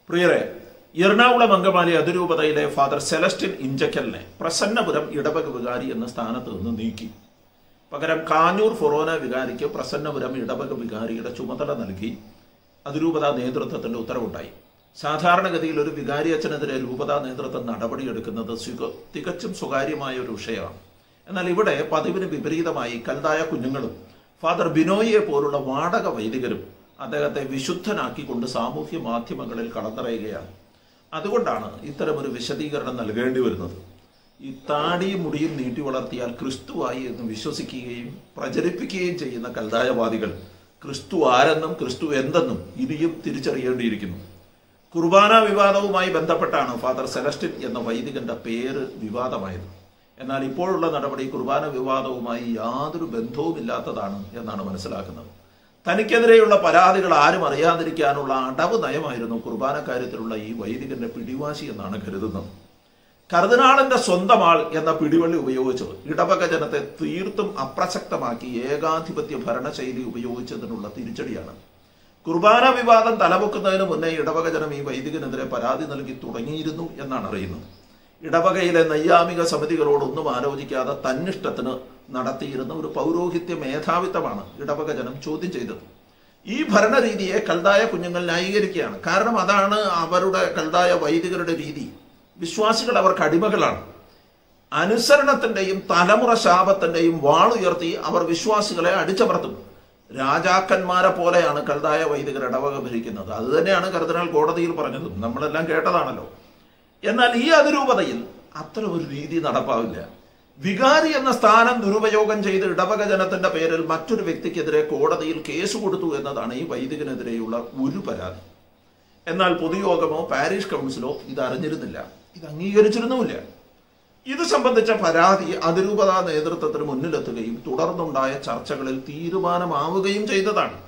പ്രിയരെ എറണാകുളം അങ്കമാലി അതിരൂപതയിലെ father Celestine ഇഞ്ചക്കലിനെ പ്രസന്നപുരം ഇടവക വികാരി എന്ന സ്ഥാനത്ത് നിന്ന് നീക്കി പകരം കാഞ്ഞൂർ ഫൊറോന വികാരിക്ക് പ്രസന്നപുരം ഇടവക വികാരിയുടെ ചുമതല നൽകി അതിരൂപത നേതൃത്വത്തിന്റെ ഉത്തരവുണ്ടായി സാധാരണഗതിയിൽ ഒരു വികാരി അച്ഛനെതിരെ രൂപത നേതൃത്വം നടപടിയെടുക്കുന്നത് സ്വീക- തികച്ചും സ്വകാര്യമായ ഒരു വിഷയമാണ് എന്നാൽ ഇവിടെ പതിവിന് വിപരീതമായി കൽതായ കുഞ്ഞുങ്ങളും ഫാദർ ബിനോയിയെ പോലുള്ള വാടക വൈദികരും അദ്ദേഹത്തെ വിശുദ്ധനാക്കിക്കൊണ്ട് സാമൂഹ്യ മാധ്യമങ്ങളിൽ കടന്നിറയുകയാണ് അതുകൊണ്ടാണ് ഇത്തരമൊരു വിശദീകരണം നൽകേണ്ടി വരുന്നത് ഈ താടിയും മുടിയും നീട്ടി വളർത്തിയാൽ ക്രിസ്തുവായി എന്ന് വിശ്വസിക്കുകയും പ്രചരിപ്പിക്കുകയും ചെയ്യുന്ന കൽതായവാദികൾ ക്രിസ്തു ആരെന്നും ക്രിസ്തു എന്തെന്നും ഇനിയും തിരിച്ചറിയേണ്ടിയിരിക്കുന്നു കുർബാന വിവാദവുമായി ബന്ധപ്പെട്ടാണ് ഫാദർ സെലസ്റ്റിൻ എന്ന വൈദികന്റെ പേര് വിവാദമായത് എന്നാൽ ഇപ്പോഴുള്ള നടപടി കുർബാന വിവാദവുമായി യാതൊരു ബന്ധവുമില്ലാത്തതാണ് എന്നാണ് മനസ്സിലാക്കുന്നത് തനിക്കെതിരെയുള്ള പരാതികൾ ആരും അറിയാതിരിക്കാനുള്ള അടവ് നയമായിരുന്നു കുർബാന കാര്യത്തിലുള്ള ഈ വൈദികന്റെ പിടിവാശി എന്നാണ് കരുതുന്നത് കർദിനാളിന്റെ സ്വന്തം ആൾ എന്ന പിടിവള്ളി ഉപയോഗിച്ച് ഇടവക ജനത്തെ തീർത്തും അപ്രസക്തമാക്കി ഏകാധിപത്യ ഭരണശൈലി ഉപയോഗിച്ചതിനുള്ള തിരിച്ചടിയാണ് കുർബാന വിവാദം തലപൊക്കുന്നതിന് മുന്നേ ഇടവക ജനം ഈ വൈദികനെതിരെ പരാതി നൽകി തുടങ്ങിയിരുന്നു എന്നാണ് അറിയുന്നത് ഇടവകയിലെ നൈയാമിക സമിതികളോടൊന്നും ആലോചിക്കാതെ തന്നിഷ്ടത്തിന് നടത്തിയിരുന്ന ഒരു പൗരോഹിത്യ മേധാവിത്വമാണ് ഇടവക ജനം ചോദ്യം ചെയ്തത് ഈ ഭരണരീതിയെ കൽതായ കുഞ്ഞുങ്ങൾ ന്യായീകരിക്കുകയാണ് കാരണം അതാണ് അവരുടെ കൽതായ വൈദികരുടെ രീതി വിശ്വാസികൾ അവർക്ക് അടിമകളാണ് അനുസരണത്തിന്റെയും തലമുറ ശാപത്തിന്റെയും വാളുയർത്തി അവർ വിശ്വാസികളെ അടിച്ചമർത്തും രാജാക്കന്മാരെ പോലെയാണ് കൽതായ വൈദികർ ഇടവക ഭരിക്കുന്നത് അത് തന്നെയാണ് കർദിനാൾ കോടതിയിൽ പറഞ്ഞത് നമ്മളെല്ലാം കേട്ടതാണല്ലോ എന്നാൽ ഈ അതിരൂപതയിൽ അത്തരം ഒരു രീതി നടപ്പാവില്ല വികാരി എന്ന സ്ഥാനം ദുരുപയോഗം ചെയ്ത് ഇടവക ജനത്തിന്റെ പേരിൽ മറ്റൊരു വ്യക്തിക്കെതിരെ കോടതിയിൽ കേസ് കൊടുത്തു എന്നതാണ് ഈ വൈദികനെതിരെയുള്ള ഒരു പരാതി എന്നാൽ പൊതുയോഗമോ പാരീഷ് കൗൺസിലോ ഇത് അറിഞ്ഞിരുന്നില്ല ഇത് അംഗീകരിച്ചിരുന്നുമില്ല ഇത് സംബന്ധിച്ച പരാതി അതിരൂപത നേതൃത്വത്തിന് മുന്നിലെത്തുകയും തുടർന്നുണ്ടായ ചർച്ചകളിൽ തീരുമാനമാവുകയും ചെയ്തതാണ്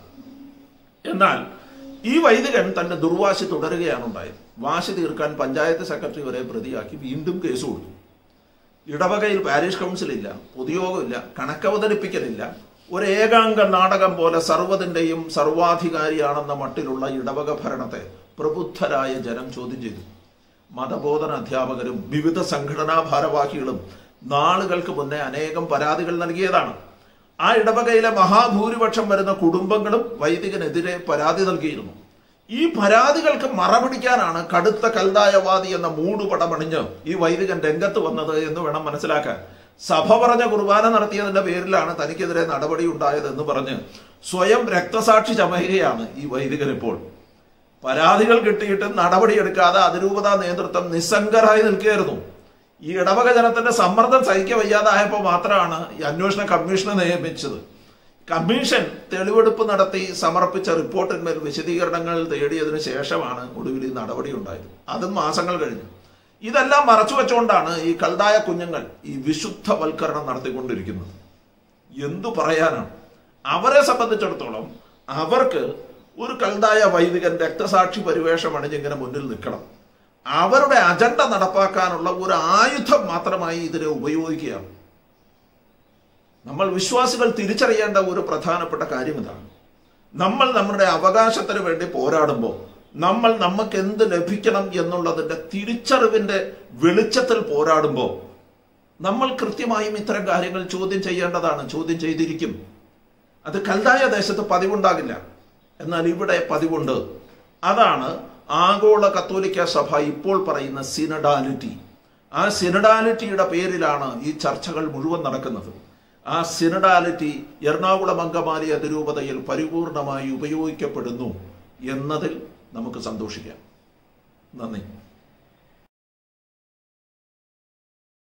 എന്നാൽ ഈ വൈദികൻ തന്റെ ദുർവാശി തുടരുകയാണ് ഉണ്ടായത് വാശി തീർക്കാൻ പഞ്ചായത്ത് സെക്രട്ടറി വരെ പ്രതിയാക്കി വീണ്ടും കേസ് കൊടുത്തു ഇടവകയിൽ പാരീഷ് കൗൺസിൽ ഇല്ല പൊതുയോഗമില്ല കണക്കവതരിപ്പിക്കലില്ല ഒരു ഏകാംഗ നാടകം പോലെ സർവ്വതിന്റെയും സർവാധികാരിയാണെന്ന മട്ടിലുള്ള ഇടവക ഭരണത്തെ പ്രബുദ്ധരായ ജനം ചോദ്യം ചെയ്തു മതബോധന അധ്യാപകരും വിവിധ സംഘടനാ ഭാരവാഹികളും നാളുകൾക്ക് മുന്നേ അനേകം പരാതികൾ നൽകിയതാണ് ആ ഇടവകയിലെ മഹാഭൂരിപക്ഷം വരുന്ന കുടുംബങ്ങളും വൈദികനെതിരെ പരാതി നൽകിയിരുന്നു ഈ പരാതികൾക്ക് മറപിടിക്കാനാണ് കടുത്ത കൽതായവാദി എന്ന മൂടുപടമണിഞ്ഞ് ഈ വൈദികൻ രംഗത്ത് വന്നത് എന്ന് വേണം മനസ്സിലാക്കാൻ സഭ പറഞ്ഞ കുർബാന നടത്തിയതിന്റെ പേരിലാണ് തനിക്കെതിരെ നടപടി ഉണ്ടായതെന്ന് പറഞ്ഞ് സ്വയം രക്തസാക്ഷി ചമയുകയാണ് ഈ വൈദികൻ ഇപ്പോൾ പരാതികൾ കിട്ടിയിട്ട് നടപടിയെടുക്കാതെ അതിരൂപത നേതൃത്വം നിസ്സംഗരായി നിൽക്കുകയായിരുന്നു ഈ ഇടവക ജനത്തിന്റെ സമ്മർദ്ദം സഹിക്ക വയ്യാതായപ്പോൾ മാത്രമാണ് ഈ അന്വേഷണ കമ്മീഷനെ നിയമിച്ചത് കമ്മീഷൻ തെളിവെടുപ്പ് നടത്തി സമർപ്പിച്ച റിപ്പോർട്ടിന്മേൽ വിശദീകരണങ്ങൾ തേടിയതിനു ശേഷമാണ് ഒടുവിൽ ഈ നടപടി ഉണ്ടായത് അതും മാസങ്ങൾ കഴിഞ്ഞു ഇതെല്ലാം മറച്ചു വെച്ചുകൊണ്ടാണ് ഈ കൽതായ കുഞ്ഞുങ്ങൾ ഈ വിശുദ്ധവൽക്കരണം നടത്തിക്കൊണ്ടിരിക്കുന്നത് എന്തു പറയാനാണ് അവരെ സംബന്ധിച്ചിടത്തോളം അവർക്ക് ഒരു കൽതായ വൈദികൻ രക്തസാക്ഷി പരിവേഷം അണിഞ്ഞിങ്ങനെ മുന്നിൽ നിൽക്കണം അവരുടെ അജണ്ട നടപ്പാക്കാനുള്ള ഒരു ആയുധം മാത്രമായി ഇതിനെ ഉപയോഗിക്കുകയാണ് നമ്മൾ വിശ്വാസികൾ തിരിച്ചറിയേണ്ട ഒരു പ്രധാനപ്പെട്ട കാര്യം ഇതാണ് നമ്മൾ നമ്മുടെ അവകാശത്തിന് വേണ്ടി പോരാടുമ്പോൾ നമ്മൾ നമുക്ക് എന്ത് ലഭിക്കണം എന്നുള്ളതിന്റെ തിരിച്ചറിവിന്റെ വെളിച്ചത്തിൽ പോരാടുമ്പോൾ നമ്മൾ കൃത്യമായും ഇത്തരം കാര്യങ്ങൾ ചോദ്യം ചെയ്യേണ്ടതാണ് ചോദ്യം ചെയ്തിരിക്കും അത് കൽതായ ദേശത്ത് പതിവുണ്ടാകില്ല എന്നാൽ ഇവിടെ പതിവുണ്ട് അതാണ് ആഗോള കത്തോലിക്ക സഭ ഇപ്പോൾ പറയുന്ന സിനഡാലിറ്റി ആ സിനഡാലിറ്റിയുടെ പേരിലാണ് ഈ ചർച്ചകൾ മുഴുവൻ നടക്കുന്നത് ആ സിനഡാലിറ്റി എറണാകുളം അങ്കമാലി അതിരൂപതയിൽ പരിപൂർണമായി ഉപയോഗിക്കപ്പെടുന്നു എന്നതിൽ നമുക്ക് സന്തോഷിക്കാം നന്ദി